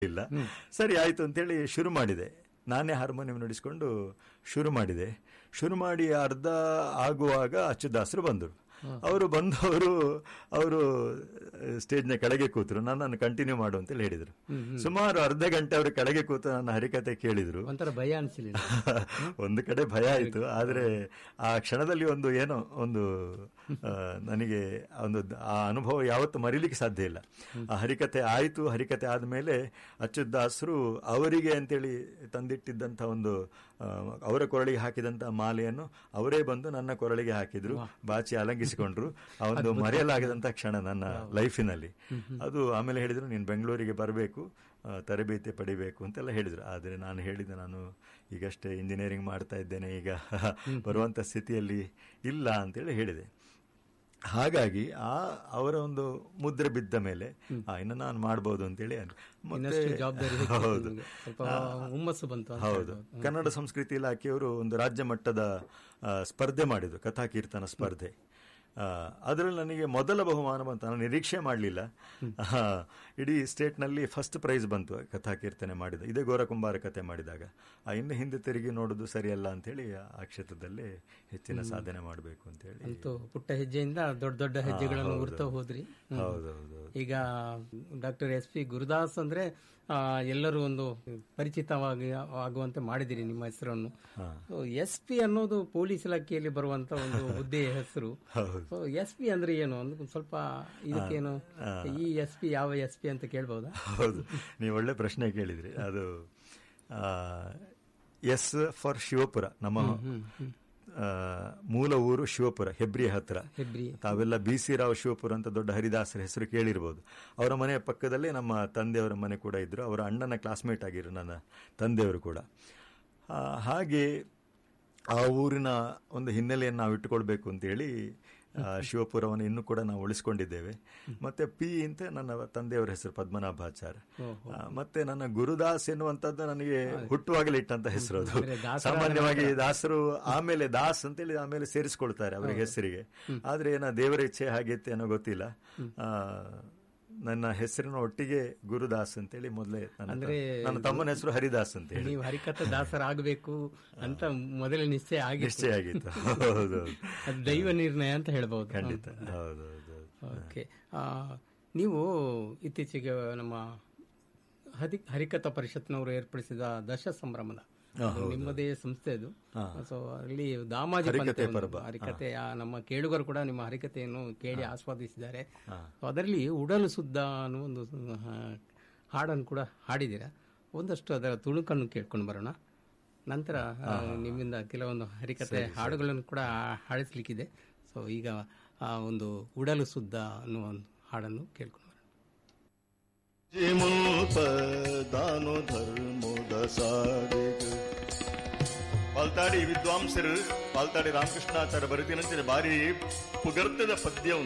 ಗೊತ್ತಿರಲಿಲ್ಲ ಸರಿ ಆಯ್ತು ಅಂತೇಳಿ ಶುರು ಮಾಡಿದೆ ನಾನೇ ಹಾರ್ಮೋನಿಯಂ ನುಡಿಸ್ಕೊಂಡು ಶುರು ಮಾಡಿದೆ ಶುರು ಮಾಡಿ ಅರ್ಧ ಆಗುವಾಗ ಅಚ್ಚುದಾಸರು ಬಂದರು ಅವರು ಬಂದವರು ಅವರು ಸ್ಟೇಜ್ನ ಕೆಳಗೆ ಕೂತರು ನನ್ನನ್ನು ಕಂಟಿನ್ಯೂ ಮಾಡು ಅಂತೇಳಿ ಹೇಳಿದರು ಸುಮಾರು ಅರ್ಧ ಗಂಟೆ ಅವರು ಕೆಳಗೆ ಕೂತು ನನ್ನ ಹರಿಕತೆ ಕೇಳಿದ್ರು ಒಂಥರ ಭಯ ಅನಿಸಲಿಲ್ಲ ಒಂದು ಕಡೆ ಭಯ ಆಯಿತು ಆದರೆ ಆ ಕ್ಷಣದಲ್ಲಿ ಒಂದು ಏನೋ ಒಂದು ಆ, ನನಗೆ ಒಂದು ದ- ಆ ಅನುಭವ ಯಾವತ್ತೂ ಮರೀಲಿಕ್ಕೆ ಸಾಧ್ಯ ಇಲ್ಲ ಆ ಹರಿಕತೆ ಆಯಿತು ಹರಿಕತೆ ಆದಮೇಲೆ ಅಚ್ಯುತಾಸರು ಅವರಿಗೆ ಅಂತೇಳಿ ತಂದಿಟ್ಟಿದ್ದಂಥ ಒಂದು ಆ, ಅವರ ಕೊರಳಿಗೆ ಹಾಕಿದಂಥ ಮಾಲೆಯನ್ನು ಅವರೇ ಬಂದು ನನ್ನ ಕೊರಳಿಗೆ ಹಾಕಿದ್ರು ಬಾಚಿ ಅಲಂಗಿಸಿಕೊಂಡ್ರು ಆ ಒಂದು ಮರೆಯಲಾಗದಂಥ ಕ್ಷಣ ನನ್ನ ಲೈಫಿನಲ್ಲಿ ಅದು ಆಮೇಲೆ ಹೇಳಿದ್ರು ನೀನು ಬೆಂಗಳೂರಿಗೆ ಬರಬೇಕು ತರಬೇತಿ ಪಡಿಬೇಕು ಅಂತೆಲ್ಲ ಹೇಳಿದ್ರು ಆದರೆ ನಾನು ಹೇಳಿದೆ ನಾನು ಈಗಷ್ಟೇ ಇಂಜಿನಿಯರಿಂಗ್ ಮಾಡ್ತಾ ಇದ್ದೇನೆ ಈಗ ಬರುವಂಥ ಸ್ಥಿತಿಯಲ್ಲಿ ಇಲ್ಲ ಅಂತೇಳಿ ಹೇಳಿದೆ ಹಾಗಾಗಿ ಆ ಅವರ ಒಂದು ಮುದ್ರೆ ಬಿದ್ದ ಮೇಲೆ ಆ, ಇನ್ನು ನಾನು ಮಾಡ್ಬೋದು ಅಂತೇಳಿ ಅನ್- ಇನ್ನಷ್ಟು ಜವಾಬ್ದಾರಿ ಹೆಚ್ಚಿತು ಹೌದು ನಿಮ್ಗೆ. ಸ್ವಲ್ಪ ಹುಮ್ಮಸ್ಸು ಬಂತು ಅಂತ ಹೌದು ಕನ್ನಡ ಸಂಸ್ಕೃತಿ ಇಲಾಖೆಯವರು ಒಂದು ರಾಜ್ಯ ಮಟ್ಟದ ಆ, ಸ್ಪರ್ಧೆ ಮಾಡಿದ್ರು ಕಥಾಕೀರ್ತನ ಸ್ಪರ್ಧೆ ಅದರಲ್ಲಿ ನನಗೆ ಮೊದಲ ಬಹುಮಾನ ಬಂತು ನಾನು ನಿರೀಕ್ಷೆ ಮಾಡಲಿಲ್ಲ ಇಡೀ ಸ್ಟೇಟ್ನಲ್ಲಿ ಫಸ್ಟ್ ಪ್ರೈಸ್ ಬಂತು ಕಥಾಕೀರ್ತನೆ ಮಾಡಿದ ಇದೇ ಗೋರಕುಂಬಾರ ಕಥೆ ಮಾಡಿದಾಗ ಆ, ಇನ್ನು ಹಿಂದೆ ತಿರುಗಿ ನೋಡೋದು ಸರಿಯಲ್ಲ ಅಂತೇಳಿ ಆ ಕ್ಷೇತ್ರದಲ್ಲಿ ಹೆಚ್ಚಿನ ಸಾಧನೆ ಮಾಡಬೇಕು ಅಂತೇಳಿ ಅಂತೂ ಪುಟ್ಟ ಹೆಜ್ಜೆಯಿಂದ ದೊಡ್ಡ ದೊಡ್ಡ ಹೆಜ್ಜೆಗಳನ್ನು ಉರ್ತಾ ಹೋದ್ರಿ ಹ್ಮ್. ಹೌದೌದು ಈಗ ಡಾಕ್ಟರ್ ಎಸ್ ಪಿ ಗುರುದಾಸ್ ಅಂದ್ರೆ ಆ, ಎಲ್ಲರೂ ಒಂದು ಪರಿಚಿತವಾಗಿ ಆಗುವಂತೆ ಮಾಡಿದಿರಿ ನಿಮ್ಮ ಹೆಸರನ್ನು ಎಸ್ ಪಿ ಅನ್ನೋದು ಪೊಲೀಸ್ ಇಲಾಖೆಯಲ್ಲಿ ಬರುವಂತ ಒಂದು ಹುದ್ದೆಯ ಹೆಸರು ಹೌದು ಎಸ್ ಪಿ ಅಂದ್ರೆ ಏನು ಒಂದು ಸ್ವಲ್ಪ ಇದಕ್ಕೇನು ಈ ಎಸ್ ಪಿ ಯಾವ ಎಸ್ ಪಿ ಅಂತ ಕೇಳ್ಬಹುದಾ ಹೌದು ನೀವು ಒಳ್ಳೆ ಪ್ರಶ್ನೆ ಕೇಳಿದ್ರಿ ಅದು ಎಸ್ ಫಾರ್ ಶಿವಪುರ ನಮ್ಮ ಆ, ಮೂಲ ಊರು ಶಿವಪುರ ಹೆಬ್ರಿ ಹತ್ರ ಹೆಬ್ರಿ ತಾವೆಲ್ಲ ಬಿ ಸಿ ರಾವ್ ಶಿವಪುರ ಅಂತ ದೊಡ್ಡ ಹರಿದಾಸರ ಹೆಸರು ಕೇಳಿರ್ಬೋದು ಅವರ ಮನೆಯ ಪಕ್ಕದಲ್ಲೇ ನಮ್ಮ ತಂದೆಯವರ ಮನೆ ಕೂಡ ಇದ್ರು ಅವರ ಅಣ್ಣನ ಕ್ಲಾಸ್ಮೇಟ್ ಆಗಿರು ನನ್ನ ತಂದೆಯವರು ಕೂಡ ಆ, ಹಾಗೆ ಆ ಊರಿನ ಒಂದು ಹಿನ್ನೆಲೆಯನ್ನು ನಾವು ಇಟ್ಟುಕೊಳ್ಬೇಕು ಅಂತೇಳಿ ಆ, ಶಿವಪುರವನ್ನು ಇನ್ನೂ ಕೂಡ ನಾವು ಉಳಿಸ್ಕೊಂಡಿದ್ದೇವೆ ಮತ್ತೆ ಪಿ ಅಂತ ನನ್ನ ತಂದೆಯವರ ಹೆಸರು ಪದ್ಮನಾಭಾಚಾರ್ಯ ಆ, ಮತ್ತೆ ನನ್ನ ಗುರುದಾಸ್ ಎನ್ನುವಂಥದ್ದು ನನಗೆ ಹುಟ್ಟುವಾಗಲೇ ಇಟ್ಟಂತ ಹೆಸರು ಅದು ಸಾಮಾನ್ಯವಾಗಿ ದಾಸರು ಆಮೇಲೆ ದಾಸ್ ಅಂತೇಳಿ ಆಮೇಲೆ ಸೇರಿಸ್ಕೊಳ್ತಾರೆ ಅವರಿಗೆ ಹೆಸರಿಗೆ ಆದ್ರೆ ಏನೋ ದೇವರ ಇಚ್ಛೆ ಹಾಗೈತೆ ಏನೋ ಗೊತ್ತಿಲ್ಲ ಆ, ನನ್ನ ಹೆಸರಿನ ಒಟ್ಟಿಗೆ ಗುರುದಾಸ್ ಅಂತೇಳಿ ಮೊದಲೇ ನನ್ನ ಅಂದ್ರೆ ನನ್ನ ತಮ್ಮನ ಹೆಸರು ಹರಿದಾಸ್ ಅಂತ ಹೇಳಿ ನೀವು ಹರಿಕಥ ದಾಸರಾಗಬೇಕು ಅಂತ ಮೊದಲೇ ನಿಶ್ಚಯ ಆಗಿತ್ತು ನಿಶ್ಚಯ ಆಗಿತ್ತು ಹೌದೌದು ಅದು ದೈವ ನಿರ್ಣಯ ಅಂತ ಹೇಳ್ಬಹುದು ಖಂಡಿತ ಹೌದೌದು ಓಕೆ ಆ, ನೀವು ಇತ್ತೀಚೆಗೆ ನಮ್ಮ ಹರಿ ಹರಿಕಥಾ ಪರಿಷತ್ನವರು ಏರ್ಪಡಿಸಿದ ದಶ ಸಂಭ್ರಮದ ಅದು ನಿಮ್ಮದೇ ಸಂಸ್ಥೆ ಅದು ಸೊ ಅಲ್ಲಿ ದಾಮಾಜಿ ಪಂಥೆ ಒಂದು ಹರಿಕತೆ ಆ, ನಮ್ಮ ಕೇಳುಗರು ಕೂಡ ನಿಮ್ಮ ಹರಿಕತೆಯನ್ನು ಕೇಳಿ ಆಸ್ವಾದಿಸಿದ್ದಾರೆ ಸೊ ಅದರಲ್ಲಿ ಉಡಲು ಸುದ್ದ ಅನ್ನೋ ಒಂದು ಆ, ಹಾಡನ್ನು ಕೂಡ ಹಾಡಿದ್ದೀರಾ ಒಂದಷ್ಟು ಅದರ ತುಣುಕನ್ನು ಕೇಳ್ಕೊಂಡು ಬರೋಣ ನಂತರ ಆ, ನಿಮ್ಮಿಂದ ಕೆಲವೊಂದು ಹರಿಕತೆ ಹಾಡುಗಳನ್ನು ಕೂಡ ಹಾಡಿಸ್ಲಿಕ್ಕಿದೆ ಸೊ ಈಗ ಆ ಒಂದು ಉಡಲು ಸುದ್ದ ಅನ್ನುವ ಒಂದು ಹಾಡನ್ನು ಕೇಳ್ಕೊಂಡು ಬರೋಣ ಮುಲ್ಪ ದಾನು ಧರ್ಮದ ಸಾರಿಗ ಪಾಲ್ತಾಡಿ ವಿದ್ವಾಂಸರು ಪಾಲ್ತಾಡಿ ರಾಮಕೃಷ್ಣಾಚಾರ್ಯ ಬರೆದಿನಂತೆ ಬಾರಿ ಪುಗರ್ತದ ಪದ್ಯ